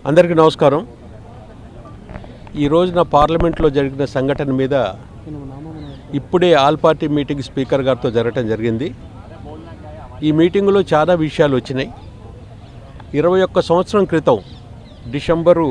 అందరికీ నమస్కారం ఈ రోజున పార్లమెంట్లో జరిగిన సంఘటన మీద ఇప్పుడే ఆల్ పార్టీ మీటింగ్ స్పీకర్ గారితో జరగటం జరిగింది ఈ మీటింగులో చాలా విషయాలు వచ్చినాయి ఇరవై ఒక్క సంవత్సరం క్రితం డిసెంబరు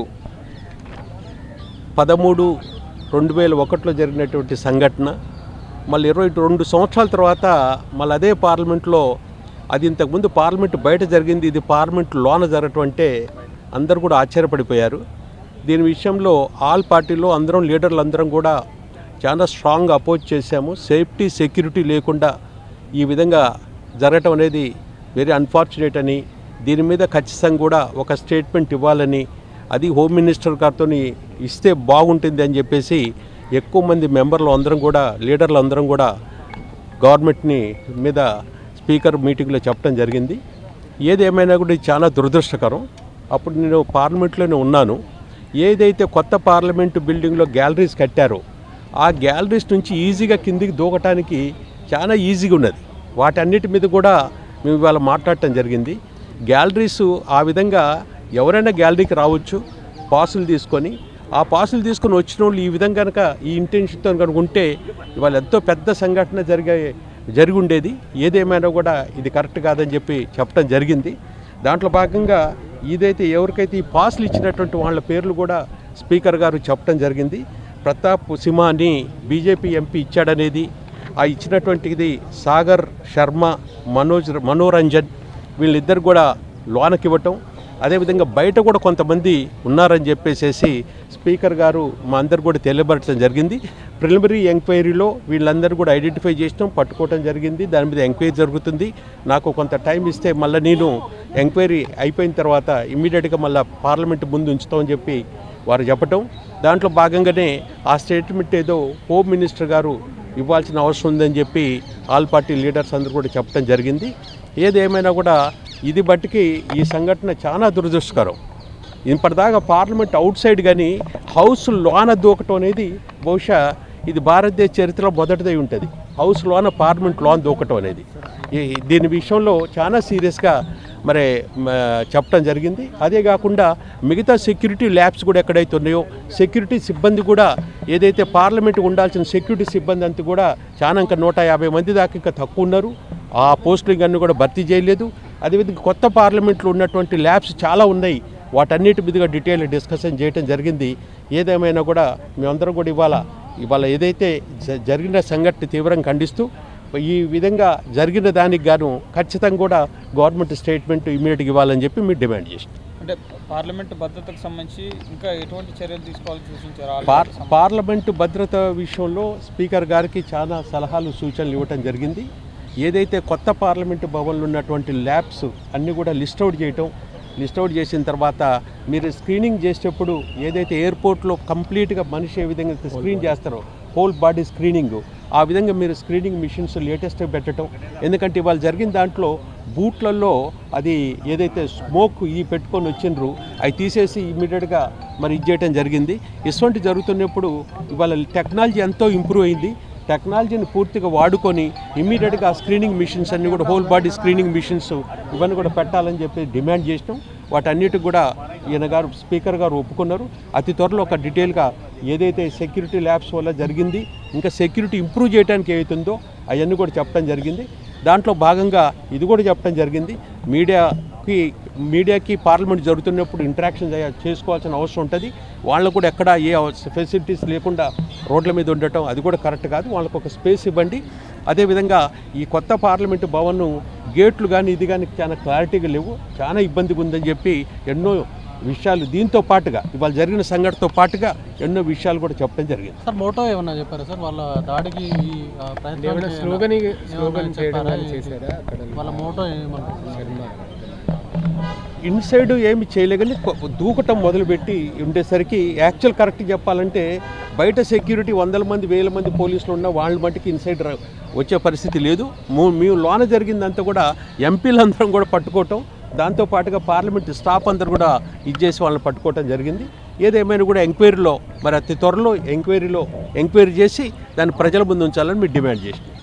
పదమూడు రెండు వేల ఒకటిలో జరిగినటువంటి సంఘటన మళ్ళీ ఇరవై రెండు సంవత్సరాల తర్వాత మళ్ళీ అదే పార్లమెంట్లో అది ఇంతకుముందు పార్లమెంట్ బయట జరిగింది ఇది పార్లమెంట్ లోన జరగటం అంటే అందరూ కూడా ఆశ్చర్యపడిపోయారు దీని విషయంలో ఆల్ పార్టీలో అందరం లీడర్లు అందరం కూడా చాలా స్ట్రాంగ్ అపోజ్ చేశాము సేఫ్టీ సెక్యూరిటీ లేకుండా ఈ విధంగా జరగటం అనేది వెరీ అన్ఫార్చునేట్ అని దీని మీద ఖచ్చితంగా కూడా ఒక స్టేట్మెంట్ ఇవ్వాలని అది హోమ్ మినిస్టర్ గారితో ఇస్తే బాగుంటుంది అని చెప్పేసి ఎక్కువ మంది మెంబర్లు అందరం కూడా లీడర్లు అందరం కూడా గవర్నమెంట్ని మీద స్పీకర్ మీటింగ్లో చెప్పడం జరిగింది ఏదేమైనా కూడా ఇది చాలా దురదృష్టకరం అప్పుడు నేను పార్లమెంట్లోనే ఉన్నాను ఏదైతే కొత్త పార్లమెంటు బిల్డింగ్లో గ్యాలరీస్ కట్టారో ఆ గ్యాలరీస్ నుంచి ఈజీగా కిందికి దూకటానికి చాలా ఈజీగా ఉన్నది వాటన్నిటి మీద కూడా మేము ఇవాళ మాట్లాడటం జరిగింది గ్యాలరీస్ ఆ విధంగా ఎవరైనా గ్యాలరీకి రావచ్చు పాసులు తీసుకొని ఆ పాసులు తీసుకొని వచ్చిన వాళ్ళు ఈ విధంగా కనుక ఈ ఇంటెన్షన్తో కనుక ఉంటే ఇవాళ ఎంతో పెద్ద సంఘటన జరిగే జరిగి ఉండేది ఏదేమైనా కూడా ఇది కరెక్ట్ కాదని చెప్పి చెప్పడం జరిగింది దాంట్లో భాగంగా ఇదైతే ఎవరికైతే ఈ పాసులు ఇచ్చినటువంటి వాళ్ళ పేర్లు కూడా స్పీకర్ గారు చెప్పడం జరిగింది ప్రతాప్ సింహాని బీజేపీ ఎంపీ ఇచ్చాడనేది ఆ ఇచ్చినటువంటిది సాగర్ శర్మ మనోజ్ మనోరంజన్ వీళ్ళిద్దరు కూడా లోనకి ఇవ్వటం అదేవిధంగా బయట కూడా కొంతమంది ఉన్నారని చెప్పేసేసి స్పీకర్ గారు మా అందరు కూడా తెలియబరచడం జరిగింది ప్రిలిమినరీ ఎంక్వైరీలో వీళ్ళందరూ కూడా ఐడెంటిఫై చేసినాం పట్టుకోవడం జరిగింది దాని మీద ఎంక్వైరీ జరుగుతుంది నాకు కొంత టైం ఇస్తే మళ్ళీ నేను ఎంక్వైరీ అయిపోయిన తర్వాత ఇమ్మీడియట్గా మళ్ళీ పార్లమెంట్ ముందు ఉంచుతామని చెప్పి వారు చెప్పటం దాంట్లో భాగంగానే ఆ స్టేట్మెంట్ ఏదో హోమ్ మినిస్టర్ గారు ఇవ్వాల్సిన అవసరం ఉందని చెప్పి ఆల్ పార్టీ లీడర్స్ అందరూ కూడా చెప్పడం జరిగింది ఏదేమైనా కూడా ఇది బట్టికి ఈ సంఘటన చాలా దురదృష్టకరం ఇప్పటిదాకా పార్లమెంట్ అవుట్ సైడ్ కానీ హౌస్ లోన దూకటం అనేది బహుశా ఇది భారతదేశ చరిత్రలో మొదటిదై ఉంటుంది హౌస్ లోన పార్లమెంట్ లోన్ దూకటం అనేది ఈ- దీని విషయంలో చాలా సీరియస్గా మరి మ, చెప్పడం జరిగింది అదే కాకుండా మిగతా సెక్యూరిటీ ల్యాబ్స్ కూడా ఎక్కడైతే ఉన్నాయో సెక్యూరిటీ సిబ్బంది కూడా ఏదైతే పార్లమెంట్ ఉండాల్సిన సెక్యూరిటీ సిబ్బంది అంతా కూడా చాలా ఇంకా నూట యాభై మంది దాకా ఇంకా తక్కువ ఉన్నారు ఆ పోస్టులు అన్నీ కూడా భర్తీ చేయలేదు అదేవిధంగా కొత్త పార్లమెంట్లో ఉన్నటువంటి ల్యాబ్స్ చాలా ఉన్నాయి వాటన్నిటి మీదుగా డీటెయిల్ డిస్కషన్ చేయడం జరిగింది ఏదేమైనా కూడా మేమందరం కూడా ఇవాళ ఇవాళ ఏదైతే జ- జరిగిన సంఘటన తీవ్రంగా ఖండిస్తూ ఈ విధంగా జరిగిన దానికి గాను ఖచ్చితంగా కూడా గవర్నమెంట్ స్టేట్మెంట్ ఇమీడియట్గా ఇవ్వాలని చెప్పి మీరు డిమాండ్ చేసినాం అంటే పార్లమెంట్ భద్రతకు సంబంధించి ఇంకా ఎటువంటి చర్యలు తీసుకోవాలని సూచించారు ఆ పార్ పార్లమెంటు భద్రత విషయంలో స్పీకర్ గారికి చాలా సలహాలు సూచనలు ఇవ్వటం జరిగింది ఏదైతే కొత్త పార్లమెంటు భవన్లో ఉన్నటువంటి ల్యాబ్స్ అన్నీ కూడా లిస్ట్ అవుట్ చేయటం లిస్ట్ అవుట్ చేసిన తర్వాత మీరు స్క్రీనింగ్ చేసేటప్పుడు ఏదైతే ఎయిర్పోర్ట్లో కంప్లీట్గా మనిషి ఏ విధంగా స్క్రీన్ చేస్తారో హోల్ బాడీ స్క్రీనింగ్ ఆ విధంగా మీరు స్క్రీనింగ్ మిషన్స్ లేటెస్ట్ పెట్టడం ఎందుకంటే ఇవాళ జరిగిన దాంట్లో బూట్లలో అది ఏదైతే స్మోక్ ఈ పెట్టుకొని వచ్చిండ్రు అవి తీసేసి ఇమీడియట్గా మరి ఇది చేయడం జరిగింది ఇటువంటి జరుగుతున్నప్పుడు ఇవాళ టెక్నాలజీ ఎంతో ఇంప్రూవ్ అయింది టెక్నాలజీని పూర్తిగా వాడుకొని ఇమ్మీడియట్గా ఆ స్క్రీనింగ్ మిషన్స్ అన్ని కూడా హోల్ బాడీ స్క్రీనింగ్ మిషన్స్ ఇవన్నీ కూడా పెట్టాలని చెప్పి డిమాండ్ చేసినాం వాటన్నిటికి కూడా ఈయన గారు స్పీకర్ గారు ఒప్పుకున్నారు అతి త్వరలో ఒక డీటెయిల్గా ఏదైతే సెక్యూరిటీ ల్యాబ్స్ వల్ల జరిగింది ఇంకా సెక్యూరిటీ ఇంప్రూవ్ చేయడానికి ఏదైతుందో అవన్నీ కూడా చెప్పడం జరిగింది దాంట్లో భాగంగా ఇది కూడా చెప్పడం జరిగింది మీడియాకి మీడియాకి పార్లమెంట్ జరుగుతున్నప్పుడు ఇంటరాక్షన్ చేసుకోవాల్సిన అవసరం ఉంటుంది వాళ్ళకు కూడా ఎక్కడ ఏ ఫెసిలిటీస్ లేకుండా రోడ్ల మీద ఉండటం అది కూడా కరెక్ట్ కాదు వాళ్ళకు ఒక స్పేస్ ఇవ్వండి అదేవిధంగా ఈ కొత్త పార్లమెంటు భవన్ గేట్లు కానీ ఇది కానీ చాలా క్లారిటీగా లేవు చాలా ఇబ్బందిగా ఉందని చెప్పి ఎన్నో విషయాలు దీంతో పాటుగా ఇవాళ జరిగిన సంఘటనతో పాటుగా ఎన్నో విషయాలు కూడా చెప్పడం జరిగింది సార్ మోటో ఏమన్నా చెప్పారా సార్ వాళ్ళ దాడికి ఈ, ఆ, ప్రయత్నానికి ఏమైనా ఏమైనా- స్లోగన్ స్లోగన్ ఏమైనా చేయడం చెప్పారా? కానీ చేశారా అక్కడ వాళ్ళ మోటో ఏమన్నా ఇన్సైడ్ ఏమి చేయలే కానీ కొ- దూకటం మొదలుపెట్టి ఉండేసరికి యాక్చువల్ కరెక్ట్ చెప్పాలంటే బయట సెక్యూరిటీ వందల మంది వేల మంది పోలీసులు ఉన్న వాళ్ళ మట్టుకు ఇన్సైడ్ ర- వచ్చే పరిస్థితి లేదు మూ- మేము లోన జరిగిందంతా కూడా ఎంపీలందరం కూడా పట్టుకోవటం దాంతో పాటుగా పార్లమెంట్ స్టాఫ్ అందరు కూడా ఇచ్చేసి వాళ్ళని పట్టుకోవటం జరిగింది ఏదేమైనా కూడా ఎంక్వైరీలో మరి అతి త్వరలో ఎంక్వైరీలో ఎంక్వైరీ చేసి దాన్ని ప్రజల ముందు ఉంచాలని మీరు డిమాండ్ చేసినాం